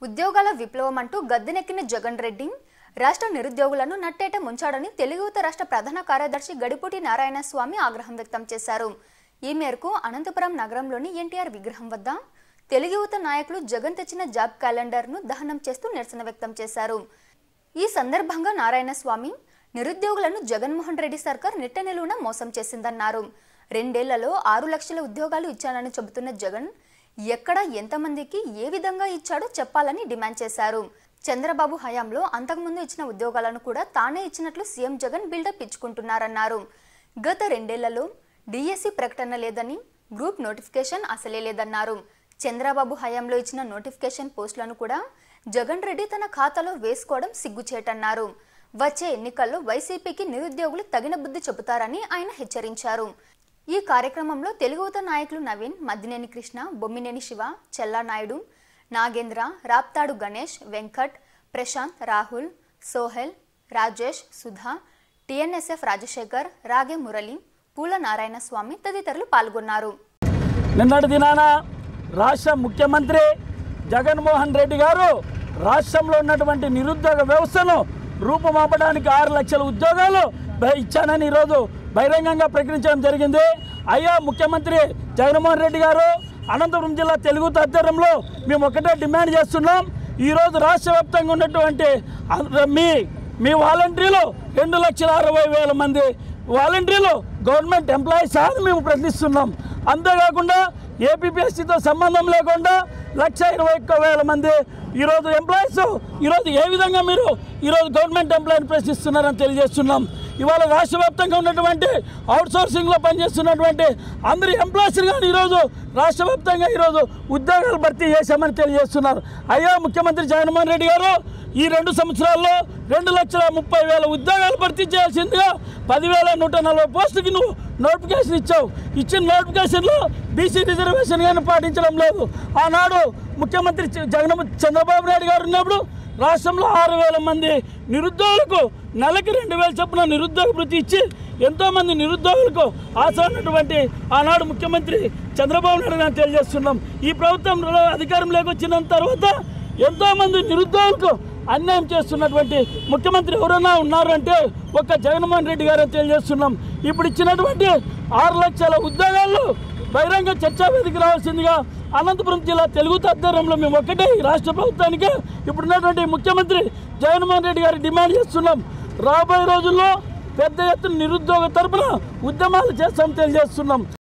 ఉద్యోగాల విప్లవం అంటూ గద్దెనెక్కిన జగన్ రెడ్డి రాష్ట్ర నిరుద్యోగులను నట్టేట ముంచాడని తెలుగు యువత రాష్ట్ర ప్రధాన కార్యదర్శి గడిపూటి నారాయణ స్వామి ఆగ్రహం వ్యక్తం చేశారు ఈ మేరకు అనంతపురం నగరంలోని ఎన్టీఆర్ విగ్రహం వద్ద తెలుగు యువత నాయకులు జగన్ తెచ్చిన జాబ్ క్యాలెండర్ను దహనం చేస్తూ నిరసన వ్యక్తం చేశారు ఈ సందర్భంగా నారాయణ స్వామి నిరుద్యోగులను జగన్మోహన్ రెడ్డి సర్కార్ నిట్ట నిలువున మోసం చేసిందన్నారు రెండేళ్లలో ఆరు లక్షల ఉద్యోగాలు ఇచ్చానని చెబుతున్న జగన్ ఎక్కడ ఎంతమందికి ఏ విధంగా ఇచ్చాడో చెప్పాలని డిమాండ్ చేశారు చంద్రబాబు హయాంలో అంతకుముందు ఇచ్చిన ఉద్యోగాలను కూడా తానే ఇచ్చినట్లు సీఎం జగన్ బిల్డప్ ఇచ్చుకుంటున్నారన్నారు గత రెండేళ్లలో డిఎస్సి ప్రకటన లేదని గ్రూప్ నోటిఫికేషన్ అసలే లేదన్నారు చంద్రబాబు హయాంలో ఇచ్చిన నోటిఫికేషన్ పోస్టులను కూడా జగన్ రెడ్డి తన ఖాతాలో వేసుకోవడం సిగ్గుచేటన్నారు వచ్చే ఎన్నికల్లో వైసీపీకి నిరుద్యోగులు తగిన బుద్ధి చెబుతారని ఆయన హెచ్చరించారు ఈ కార్యక్రమంలో తెలుగుత నాయకులు నవీన్ మద్దినేని కృష్ణ బొమ్మినేని శివ చెల్లానాయుడు నాగేంద్ర రాప్తాడు గణేష్ వెంకట్ ప్రశాంత్ రాహుల్ సోహెల్ రాజేష్ సుధా టిఎన్ఎస్ఎఫ్ రాజశేఖర్ రాగే మురళి పూల నారాయణ స్వామి తదితరులు పాల్గొన్నారు నిన్నటి దినాన రాష్ట్ర ముఖ్యమంత్రి జగన్మోహన్ రెడ్డి గారు రాష్ట్రంలో ఉన్నటువంటి నిరుద్యోగ వ్యవస్థను రూపుమాపడానికి ఆరు లక్షల ఉద్యోగాలు బ- ఇచ్చానని ఈరోజు బహిరంగంగా ప్రకటించడం జరిగింది అయ్యా ముఖ్యమంత్రి జగన్మోహన్ రెడ్డి గారు అనంతపురం జిల్లా తెలుగు ఆధ్వర్యంలో మేము ఒకటే డిమాండ్ చేస్తున్నాం ఈరోజు రాష్ట్ర వ్యాప్తంగా ఉన్నటువంటి అ- మీ మీ వాలంటీర్లు రెండు లక్షల అరవై వేల మంది వాలంటీర్లు గవర్నమెంట్ ఎంప్లాయీస్ అని మేము ప్రశ్నిస్తున్నాం అంతేకాకుండా ఏపీపీఎస్సీతో సంబంధం లేకుండా లక్ష ఇరవై ఒక్క వేల మంది ఈరోజు ఎంప్లాయీస్ ఈరోజు ఏ విధంగా మీరు ఈరోజు గవర్నమెంట్ ఎంప్లాయీని ప్రశ్నిస్తున్నారని తెలియజేస్తున్నాం ఇవాళ రాష్ట్ర వ్యాప్తంగా ఉన్నటువంటి అవుట్ సోర్సింగ్లో పనిచేస్తున్నటువంటి అందరి ఎంప్లాయీస్ కానీ ఈరోజు రాష్ట్ర వ్యాప్తంగా ఈరోజు ఉద్యోగాలు భర్తీ చేశామని తెలియజేస్తున్నారు అయ్యా ముఖ్యమంత్రి జగన్మోహన్ రెడ్డి గారు ఈ రెండు సంవత్సరాల్లో రెండు లక్షల ముప్పై వేల ఉద్యోగాలు భర్తీ చేయాల్సిందిగా పదివేల నూట నలభై పోస్టుకి నువ్వు నోటిఫికేషన్ ఇచ్చావు ఇచ్చిన నోటిఫికేషన్లో బీసీ రిజర్వేషన్ కానీ పాటించడం లేదు ఆనాడు ముఖ్యమంత్రి చ- జగన్ చంద్రబాబు నాయుడు గారు ఉన్నప్పుడు రాష్ట్రంలో ఆరు వేల మంది నిరుద్యోగులకు నెలకి రెండు వేల చొప్పున నిరుద్యోగ వృత్తి ఇచ్చి ఎంతోమంది నిరుద్యోగులకు ఆశమైనటువంటి ఆనాడు ముఖ్యమంత్రి చంద్రబాబు నాయుడు గారిని తెలియజేస్తున్నాం ఈ ప్రభుత్వం అధికారంలోకి వచ్చిన తర్వాత ఎంతోమంది నిరుద్యోగులకు అన్యాయం చేస్తున్నటువంటి ముఖ్యమంత్రి ఎవరైనా ఉన్నారు అంటే ఒక్క జగన్మోహన్ రెడ్డి గారే తెలియజేస్తున్నాం ఇప్పుడు ఇచ్చినటువంటి ఆరు లక్షల ఉద్యోగాలు బహిరంగ చర్చా వేదిక రావాల్సిందిగా అనంతపురం జిల్లా తెలుగు ఆధ్వర్యంలో మేము ఒక్కటే ఈ రాష్ట్ర ప్రభుత్వానికి ఇప్పుడున్నటువంటి ముఖ్యమంత్రి జగన్మోహన్ రెడ్డి గారికి డిమాండ్ చేస్తున్నాం రాబోయే రోజుల్లో పెద్ద ఎత్తున నిరుద్యోగ తరపున ఉద్యమాలు చేస్తామని తెలియజేస్తున్నాం